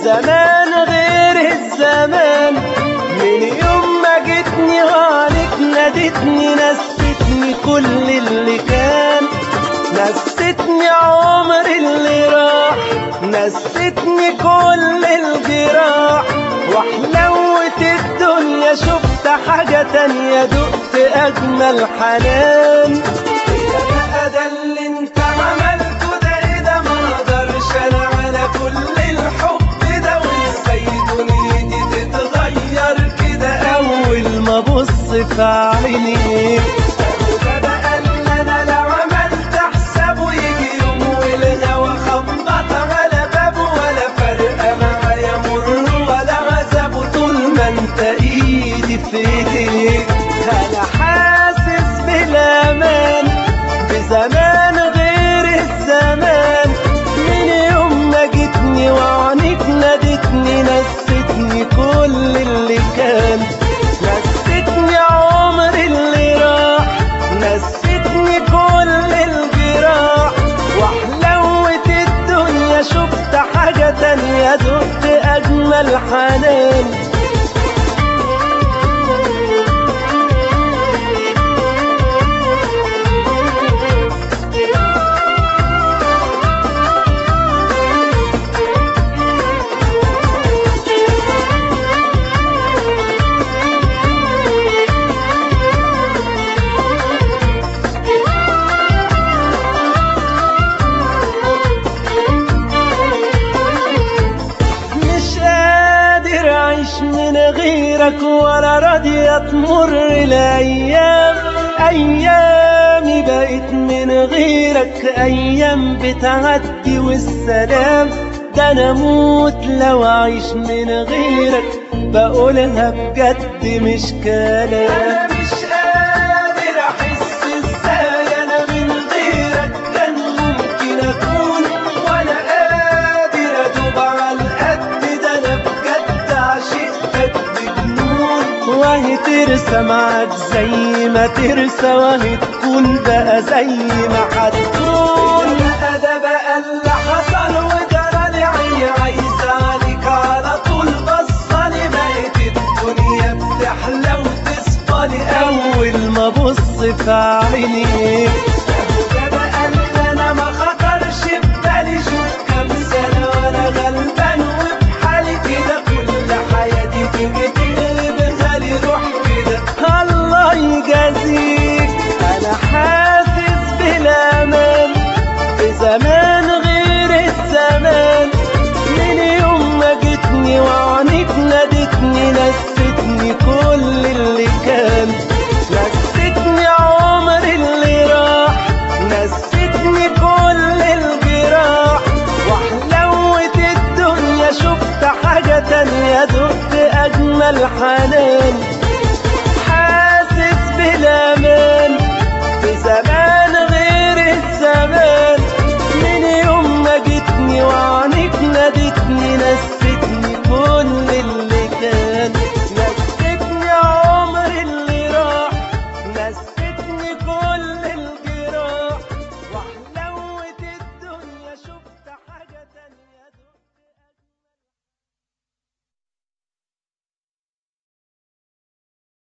بزمان غير الزمان من يوم ما جيتني وعليك نادتني نستني كل اللي كان نستني عمر اللي راح نستني كل الجراح وحلوة الدنيا شفت حاجة تانية دقت أجمل حنان إيه بقى ده اللي انت عملته ده ايه ده ما اقدرش انا على كل الحب ده وازاي دنيتي تتغير كده اول ما ابص في عينيك ده بقى اللي انا لو عملت حسابه يجي يوم والهوا خبط على بابه ولا فرقه معايا مر ولا عذابه طول ما انت ايدي في ايديك انا حاسس بالامان بزمان غير الزمان من يوم ما جيتني وعنيك نادتني نستني كل اللي كان نستني عمر اللي راح نستني كل الجراح وحلوة الدنيا شفت حاجة تانية دقت أجمل حنان مش قادر اعيش من غيرك ولا راضية تمر الايام ايامي بقت من غيرك ايام بتعدي والسلام ده انا اموت لو اعيش من غيرك بقولها بجد مش كلام مش قادر احس ازاي انا من غيرك كان ممكن اكون وانا قادر ادوب على القد ده انا بجد عشقتك بجنون وهي ترسى معاك زي ما ترسى وهي تكون بقى زي ما هتكون بقى ده بقى اللي حصل وجرالي عيني عايزة عليك على طول بصلي بقت الدنيا بتحلى وتصفالي أول ما أبص في عينيك ده بقى اللي أنا ما خطرش ببالي شوف كام سنة وأنا غلبان وبحالي كده كل حياتي تيجي تقلبها لي روح كده الله يجازيك أنا حاسس بالأمان في زمان غير الزمان من يوم ما جيتني وعنيك نادتني نستني كل اللي كان نستني عمر اللي راح نستني كل الجراح وحلوة الدنيا شفت حاجة تانية دقت أجمل حنان